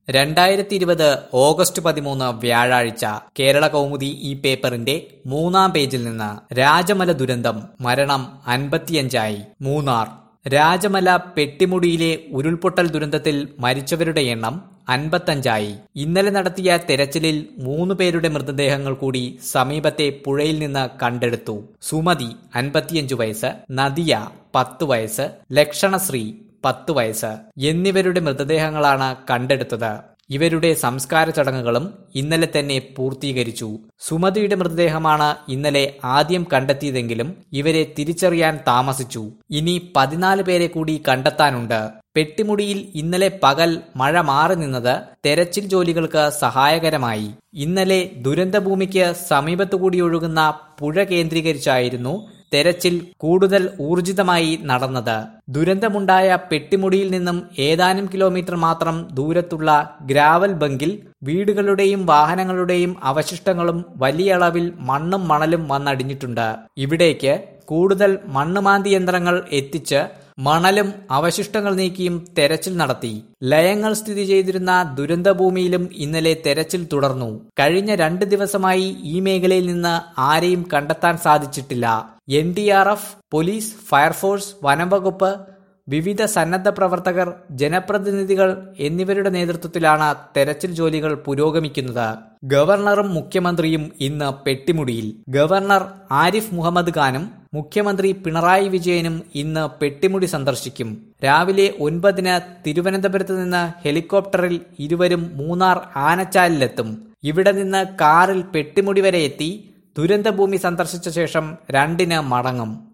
രണ്ടായിരത്തി ഇരുപത് ഓഗസ്റ്റ് പതിമൂന്ന് വ്യാഴാഴ്ച കേരള കൗമുദി ഈ പേപ്പറിന്റെ മൂന്നാം പേജിൽ നിന്ന് രാജമല ദുരന്തം മരണം അൻപത്തിയഞ്ചായി മൂന്നാർ രാജമല പെട്ടിമുടിയിലെ ഉരുൾപൊട്ടൽ ദുരന്തത്തിൽ മരിച്ചവരുടെ എണ്ണം അൻപത്തഞ്ചായി ഇന്നലെ നടത്തിയ തെരച്ചിലിൽ മൂന്ന് പേരുടെ മൃതദേഹങ്ങൾ കൂടി സമീപത്തെ പുഴയിൽ നിന്ന് കണ്ടെടുത്തു സുമതി അൻപത്തിയഞ്ചു വയസ്സ് നദിയ പത്ത് വയസ്സ് ലക്ഷണശ്രീ പത്ത് വയസ്സ് എന്നിവരുടെ മൃതദേഹങ്ങളാണ് കണ്ടെടുത്തത് ഇവരുടെ സംസ്കാര ചടങ്ങുകളും ഇന്നലെ തന്നെ പൂർത്തീകരിച്ചു സുമതിയുടെ മൃതദേഹമാണ് ഇന്നലെ ആദ്യം കണ്ടെത്തിയതെങ്കിലും ഇവരെ തിരിച്ചറിയാൻ താമസിച്ചു ഇനി പതിനാല് പേരെ കൂടി കണ്ടെത്താനുണ്ട് പെട്ടിമുടിയിൽ ഇന്നലെ പകൽ മഴ മാറി നിന്നത് തെരച്ചിൽ ജോലികൾക്ക് സഹായകരമായി ഇന്നലെ ദുരന്തഭൂമിക്ക് സമീപത്തുകൂടി ഒഴുകുന്ന പുഴ കേന്ദ്രീകരിച്ചായിരുന്നു തെരച്ചിൽ കൂടുതൽ ഊർജിതമായി നടന്നത് ദുരന്തമുണ്ടായ പെട്ടിമുടിയിൽ നിന്നും ഏതാനും കിലോമീറ്റർ മാത്രം ദൂരത്തുള്ള ഗ്രാവൽ ബങ്കിൽ വീടുകളുടെയും വാഹനങ്ങളുടെയും അവശിഷ്ടങ്ങളും വലിയ അളവിൽ മണ്ണും മണലും വന്നടിഞ്ഞിട്ടുണ്ട് ഇവിടേക്ക് കൂടുതൽ മണ്ണുമാന്തി യന്ത്രങ്ങൾ എത്തിച്ച് മണലും അവശിഷ്ടങ്ങൾ നീക്കിയും തെരച്ചിൽ നടത്തി ലയങ്ങൾ സ്ഥിതി ചെയ്തിരുന്ന ദുരന്തഭൂമിയിലും ഇന്നലെ തെരച്ചിൽ തുടർന്നു കഴിഞ്ഞ രണ്ട് ദിവസമായി ഈ മേഖലയിൽ നിന്ന് ആരെയും കണ്ടെത്താൻ സാധിച്ചിട്ടില്ല N D R F police fire force വനംവകുപ്പ് വിവിധ സന്നദ്ധ പ്രവർത്തകർ ജനപ്രതിനിധികൾ എന്നിവരുടെ നേതൃത്വത്തിലാണ് തെരച്ചിൽ ജോലികൾ പുരോഗമിക്കുന്നത് ഗവർണറും മുഖ്യമന്ത്രിയും ഇന്ന് പെട്ടിമുടിയിൽ ഗവർണർ ആരിഫ് മുഹമ്മദ് ഖാനും മുഖ്യമന്ത്രി പിണറായി വിജയനും ഇന്ന് പെട്ടിമുടി സന്ദർശിക്കും രാവിലെ ഒൻപതിന് തിരുവനന്തപുരത്ത് നിന്ന് ഹെലികോപ്റ്ററിൽ ഇരുവരും മൂന്നാർ ആനച്ചാലിലെത്തും ഇവിടെ നിന്ന് കാറിൽ പെട്ടിമുടി വരെ എത്തി ദുരന്തഭൂമി സന്ദർശിച്ച ശേഷം രണ്ടിന് മടങ്ങും